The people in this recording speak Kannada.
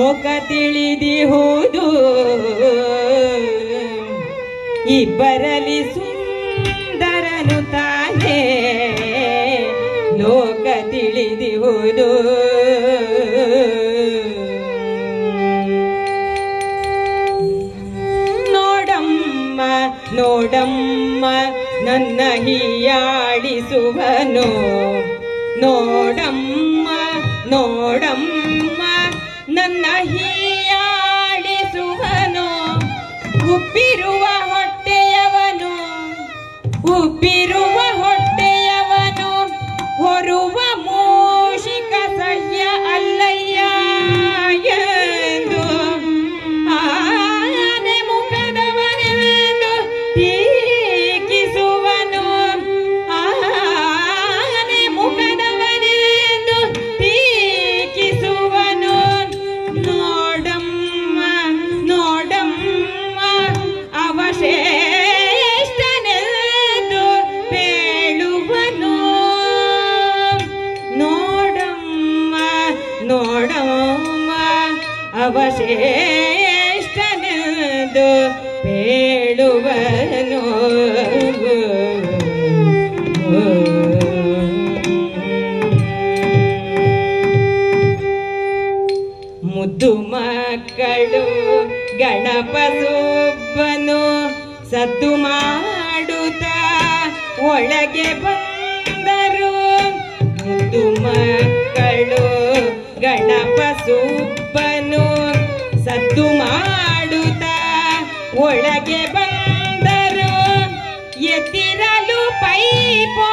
ಲೋಕ ತಿಳಿದಿಹುದು ಇಬ್ಬರಲ್ಲಿ ಸುಂದರನು ತಾನೇ ಲೋಕ ತಿಳಿದಿಹುದು ನೋಡಮ್ಮ ನೋಡಮ್ಮ ನನ್ನ ಹೀಯಾಡಿಸುವನು ನೋಡಮ್ಮ ನೋಡಮ್ಮ ನನ್ನ ಹೀಯಾಡಿಸುವನು ಉಪ್ಪಿರುವ ಹೊಟ್ಟೆಯವನು ಉಪ್ಪಿರುವ ಹೊಟ್ಟೆಯವನು ಹೊರುವ ಮೂಷಿಕ ಸಹ್ಯ ಅಲ್ಲಯ್ಯ ಎಂದು ಆನೆ ಮುಖದವನೆಂದು ಟೀಕಿಸುವನು ಆನೆ ಮುಖದವನೆಂದು ಟೀಕಿಸುವನು ನೋಡಮ್ಮ ನೋಡಮ್ಮ ಅವಶೇಷ್ಟನೆಂದು ಪೇಳುವನು ನೋಡಮ್ಮ ನೋಡಮ್ಮ ಅವಶೇಷ್ಟನೆಂದು ಪೇಳುವನು ಮುದ್ದು ಮಕ್ಕಳು ಗಣಪ ಸುಬ್ಬನು ಸದ್ದು ಮಾಡುತ್ತಾ ಒಳಗೆ ಬಂದರು ಮುದ್ದು ಮಕ್ಕಳು ಗಣಪ ಸುಬ್ಬನು ಸದ್ದು ಮಾಡುತ್ತಾ ಒಳಗೆ ಬಂದರು ಎತ್ತಿರಲು ಪೈಪೋ